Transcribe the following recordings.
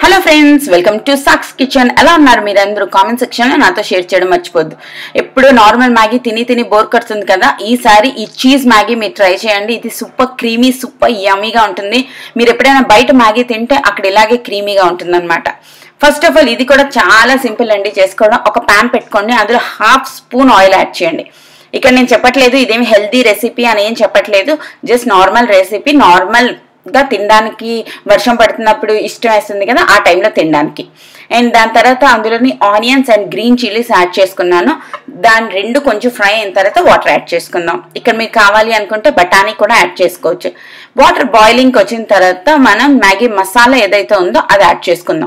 hello friends welcome to సాక్స్ kitchen ఎలా ఉన్నారు మీరందరూ కామెంట్ సెక్షన్ లో నాతో షేర్ చేయడం మర్చిపోద్దు ఎప్పుడు నార్మల్ మ్యాగీ తిని తిని బోర్ కడుతుంది కదా ఈసారి ఈ చీజ్ మ్యాగీ మీరు ట్రై చేయండి ఇది సూపర్ క్రీమీ సూపర్ యమ్మీగా ఉంటుంది మీరు ఎప్పుడైనా బయట మ్యాగీ తింటే అక్కడ ఇలాగే క్రీమీగా ఉంటుంది అనమాట ఫస్ట్ ఆఫ్ ఆల్ ఇది కూడా చాలా సింపుల్ అండి చేసుకోవడం ఒక ప్యాన్ పెట్టుకోండి అందులో హాఫ్ స్పూన్ ఆయిల్ యాడ్ చేయండి ఇక్కడ నేను చెప్పట్లేదు ఇదేమి హెల్దీ రెసిపీ అని ఏం చెప్పట్లేదు జస్ట్ నార్మల్ రెసిపీ నార్మల్ గా తినడానికి వర్షం పడుతున్నప్పుడు ఇష్టం వేస్తుంది కదా ఆ టైంలో తినడానికి అండ్ దాని తర్వాత అందులోని onions and green chillies add చేసుకున్నాను దాని రెండు కొంచెం ఫ్రై అయిన తర్వాత వాటర్ యాడ్ చేసుకుందాం ఇక్కడ మీకు కావాలి అనుకుంటే బఠానీ కూడా యాడ్ చేసుకోవచ్చు వాటర్ బాయిలింగ్కి వచ్చిన తర్వాత మనం మ్యాగీ మసాలా ఏదైతే ఉందో అది యాడ్ చేసుకుందాం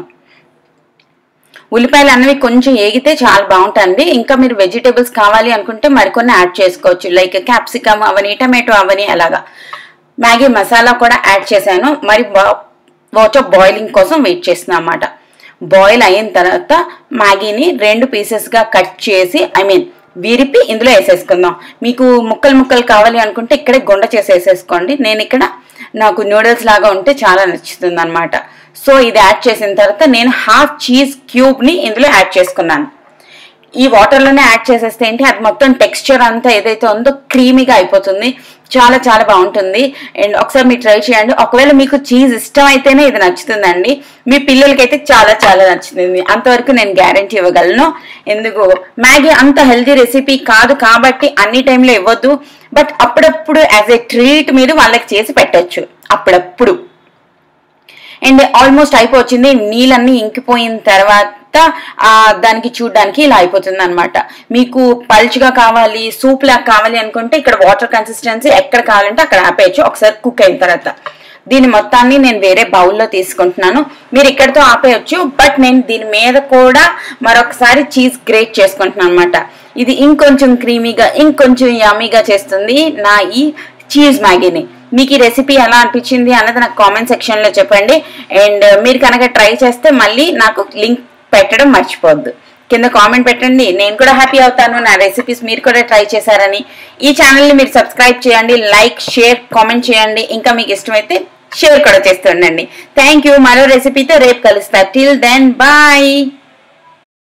ఉల్లిపాయలు అన్నవి కొంచెం ఏగితే చాలా బాగుంటుంది ఇంకా మీరు వెజిటేబుల్స్ కావాలి అనుకుంటే మరికొన్ని యాడ్ చేసుకోవచ్చు లైక్ క్యాప్సికమ్ అవని టమాటో అవని అలాగా మ్యాగీ మసాలా కూడా యాడ్ చేశాను మరి వాటర్ బాయిలింగ్ కోసం వెయిట్ చేస్తున్నాను అన్నమాట బాయిల్ అయిన తర్వాత మ్యాగీని రెండు పీసెస్గా కట్ చేసి ఐ మీన్ విరిపి ఇందులో వేసేసుకుందాం మీకు ముక్కలు ముక్కలు కావాలి అనుకుంటే ఇక్కడే గుండ చేసి వేసేసుకోండి నేను ఇక్కడ నాకు నూడిల్స్ లాగా ఉంటే చాలా నచ్చుతుంది అనమాట సో ఇది యాడ్ చేసిన తర్వాత నేను హాఫ్ చీజ్ క్యూబ్ని ఇందులో యాడ్ చేసుకున్నాను ఈ వాటర్లోనే యాడ్ చేసేస్తే ఏంటి అది మొత్తం టెక్స్చర్ అంతా ఏదైతే ఉందో క్రీమీగా అయిపోతుంది చాలా చాలా బాగుంటుంది అండ్ ఒకసారి మీరు ట్రై చేయండి ఒకవేళ మీకు చీజ్ ఇష్టం అయితేనే ఇది నచ్చుతుందండి మీ పిల్లలకైతే చాలా చాలా నచ్చుతుంది అంతవరకు నేను గ్యారంటీ ఇవ్వగలను ఎందుకు మ్యాగీ అంత హెల్తీ రెసిపీ కాదు కాబట్టి అన్ని టైంలో ఇవ్వద్దు బట్ అప్పుడప్పుడు యాజ్ ఏ ట్రీట్ మీరు వాళ్ళకి చేసి పెట్టచ్చు అప్పుడప్పుడు అండ్ ఆల్మోస్ట్ అయిపోయింది నీళ్ళన్నీ ఇంకిపోయిన తర్వాత ఆ దానికి చూడడానికి ఇలా అయిపోతుంది అనమాట మీకు పల్చగా కావాలి సూప్ లాగా కావాలి అనుకుంటే ఇక్కడ వాటర్ కన్సిస్టెన్సీ ఎక్కడ కావాలంటే అక్కడ ఆపేయచ్చు ఒకసారి కుక్ అయిన తర్వాత దీని మొత్తాన్ని నేను వేరే బౌల్లో తీసుకుంటున్నాను మీరు ఇక్కడతో ఆపేయచ్చు బట్ నేను దీని మీద కూడా మరొకసారి చీజ్ గ్రేట్ చేసుకుంటున్నాను అనమాట ఇది ఇంకొంచెం క్రీమీగా ఇంకొంచెం యమీగా చేస్తుంది నా ఈ చీజ్ మ్యాగీని మీకు ఈ రెసిపీ ఎలా అనిపించింది అన్నది నాకు కామెంట్ సెక్షన్ లో చెప్పండి అండ్ మీరు కనుక ట్రై చేస్తే మళ్ళీ నాకు లింక్ పెట్టడం మర్చిపోవద్దు కింద కామెంట్ పెట్టండి నేను కూడా హ్యాపీ అవుతాను నా రెసిపీస్ మీరు కూడా ట్రై చేశారని ఈ ఛానల్ని మీరు సబ్స్క్రైబ్ చేయండి లైక్ షేర్ కామెంట్ చేయండి ఇంకా మీకు ఇష్టమైతే షేర్ కూడా చేస్తుండండి థ్యాంక్ యూ మరో రెసిపీతో రేపు కలుస్తా టిల్ దెన్ బాయ్